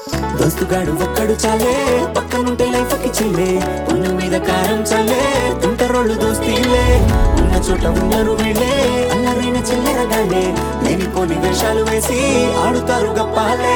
దోస్తుగాడు ఒక్కడు చాలే పక్కనుంటే లైఫ్ కి చిల్లే ఉన్న మీద కారం చల్లే తుంటరోళ్ళు దోస్తీలే ఉన్న చోట ఉన్నారు వీళ్ళే అల్లరైన చిల్లరగాళ్ళే లేనిపోని వేషాలు వేసి ఆడుతారు గప్పాలే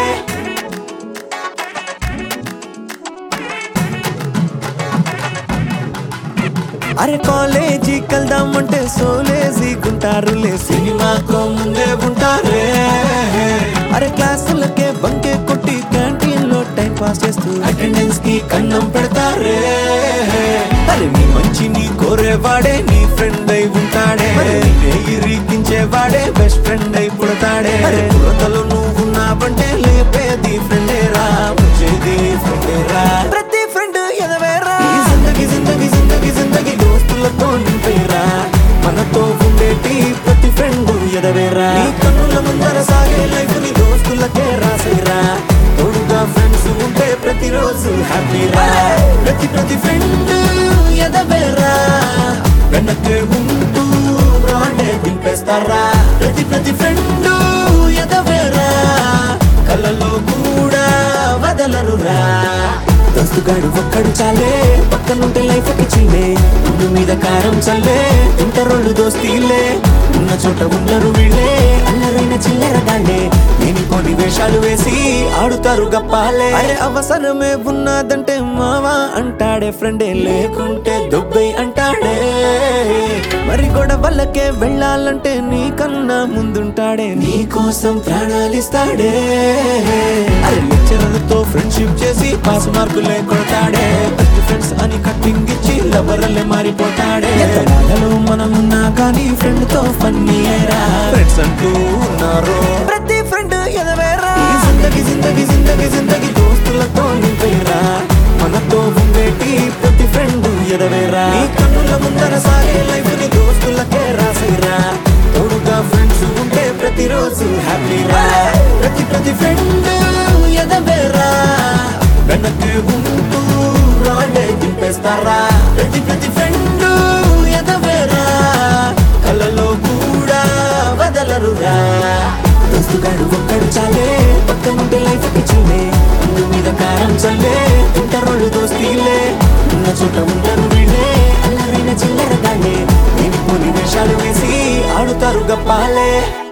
అరే కాలేజీ కలదామంటే సోలేజీ గుంటారులే సినిమాకో ముందే ఉంటారే అరే క్లాసులకే బంకే కొట్టి క్యాంటీన్ లో టైం పాస్ చేస్తూ అటెండెన్స్ కి కన్నం పెడతారే అరే నీ మంచిని కోరేవాడే నీ ఫ్రెండ్ అయి ఉంటాడే నిన్నే ఇరికించేవాడే బెస్ట్ ఫ్రెండ్ అయి పుడతాడే అరే పురతలో నువ్వు ఉన్నావంటే లేపేది ఫ్రెండే రా వచ్చేది ఫ్రెండే రా ప్రతి ఫ్రెండ్ ఎదవేరా ఈ జిందగీ జిందగీ జిందగీ జిందగీ దోస్తులతో నింపేరా మనతో ఉండేటి ప్రతి ఫ్రెండ్ ఎదవేరా నీ కన్నుల ముందర సాగే లైఫ్ ని దోస్తులకే రాసేరా తోడుగా ఫ్రెండ్స్ ఉంటే ప్రతిరోజు హ్యాపీరా ప్రతి ప్రతి ఫ్రెండ్ ఎదవేరా వెనకే ఉంటూ రాండే దింపేస్తారా ప్రతి ప్రతి ఫ్రెండ్ ఎదవేరా కళ్ళలో కూడా వదలరురా దోస్తుగాడు ఒక్కడు చాలే పక్కనుంటే లైఫ్ కి చిల్లే ముందు మీద కారం చల్లే ఇంటరోళ్ళు దోస్తీలే ఉన్న చోట ఉండరు వీళ్ళే అల్లరైన చిల్లరగాళ్ళే నేను కొన్ని వేషాలు వేసి ఆడుతారు గప్పాలే అరే అవసరమే ఉన్నదంటే మావా అంటాడే ఫ్రెండే లేకుంటే దుబ్బై అంటాడే మరి గొడవలకే వెళ్ళాలంటే నీకన్నా ముందుంటాడే నీ కోసం ప్రాణాలిస్తాడే అరే లెక్చరర్తో ఫ్రెండ్షిప్ చేసి పాస్ మార్కులే కొడతాడే బెస్ట్ ఫ్రెండ్స్ అని కట్టింగ్ ఇచ్చి లవర్లే మారిపోతాడే ఎంత బాధలో మనం ఉన్నా కానీ ఫ్రెండ్ తో ఫన్నీ అయ్యరా ఫ్రెండ్స్ అంటూ ఉన్నారు ప్రతి ఫ్రెండ్ ఎదవేరా ఈ జిందగీ జిందగీ జిందగీ జిందగీ దోస్తులతో నింపేరా మనతో ఉండేటి ప్రతి ఫ్రెండ్ ఎదవేరా నీ కన్నుల ముందర సాగే లైఫ్ ని దోస్తులకే రాసేరా తోడుగా ఫ్రెండ్స్ ఉంటే ప్రతిరోజు హ్యాపీరా ప్రతి ప్రతి ఫ్రెండ్ ఎదవేరా వెనక్కి ఉంటూ రాండే దింపేస్తారా ప్రతి ప్రతి ఫ్రెండ్ ఎదవేరా కళ్ళలో కూడా వదలరురా దోస్తుగాడు ఒక్కడు చాలే పక్కనుంటే లైఫ్ కి చిల్లే ముందు మీద కారం చల్లే ఇంటరోళ్ళు దోస్తీలే ఉన్న చోట ఉండరు వీళ్ళే అల్లరైన చిల్లరగాళ్ళే నేను కొన్ని వేషాలు వేసి ఆడుతారు గప్పాలే